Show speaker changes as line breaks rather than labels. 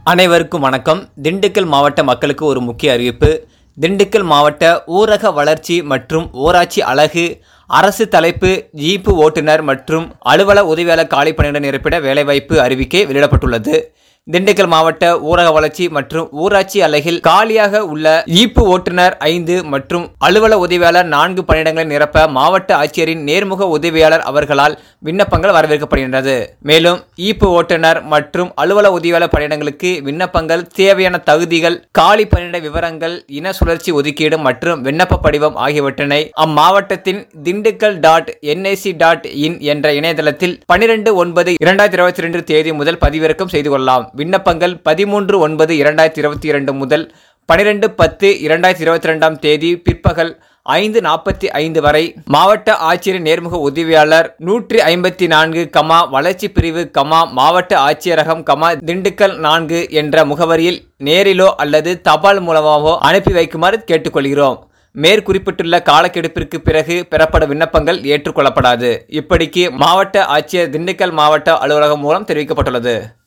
அனைவருக்கும் வணக்கம் திண்டுக்கல் மாவட்ட மக்களுக்கு ஒரு முக்கிய அறிவிப்பு திண்டுக்கல் மாவட்ட ஊரக வளர்ச்சி மற்றும் ஊராட்சி அழகு அரசு தலைப்பு ஜீப்பு ஓட்டுநர் மற்றும் அலுவல உதவியாளர் காலி பணியிட நிரப்பிட வேலைவாய்ப்பு அறிவிக்கை வெளியிடப்பட்டுள்ளது திண்டுக்கல் மாவட்ட ஊரக வளர்ச்சி மற்றும் ஊராட்சி அலகில் காலியாக உள்ள ஈப்பு ஓட்டுநர் ஐந்து மற்றும் அலுவல உதவியாளர் நான்கு பணியிடங்களை நிரப்ப மாவட்ட ஆட்சியரின் நேர்முக உதவியாளர் அவர்களால் விண்ணப்பங்கள் வரவேற்கப்படுகின்றது மேலும் ஈப்பு ஓட்டுநர் மற்றும் அலுவல உதவியாளர் பணியிடங்களுக்கு விண்ணப்பங்கள் தேவையான தகுதிகள் காலி பணியிட விவரங்கள் இன சுழற்சி ஒதுக்கீடு மற்றும் விண்ணப்ப படிவம் ஆகியவற்றினை அம்மாவட்டத்தின் Dindigul dot NIC dot in என்ற இணையதளத்தில் பன்னிரெண்டு ஒன்பது இரண்டாயிரத்தி இருபத்தி ரெண்டு தேதி முதல் பதிவிறக்கம் செய்து கொள்ளலாம் விண்ணப்பங்கள் பதிமூன்று ஒன்பது இரண்டாயிரத்தி இருபத்தி இரண்டு முதல் பனிரெண்டு பத்து இரண்டாயிரத்தி இருபத்தி ரெண்டாம் தேதி பிற்பகல் ஐந்து நாற்பத்தி ஐந்து வரை மாவட்ட ஆட்சியரின் நேர்முக உதவியாளர் நூற்றி ஐம்பத்தி நான்கு கமா வளர்ச்சி பிரிவு கமா மாவட்ட ஆட்சியரகம் கமா திண்டுக்கல் நான்கு என்ற முகவரியில் நேரிலோ அல்லது தபால் மூலமாகவோ அனுப்பி வைக்குமாறு கேட்டுக்கொள்கிறோம் மேற்குறிப்பிட்டுள்ள காலக்கெடுப்பிற்கு பிறகு பெறப்படும் விண்ணப்பங்கள் ஏற்றுக்கொள்ளப்படாது இப்படிக்கு மாவட்ட ஆட்சியர் திண்டுக்கல் மாவட்ட அலுவலகம் மூலம் தெரிவிக்கப்பட்டுள்ளது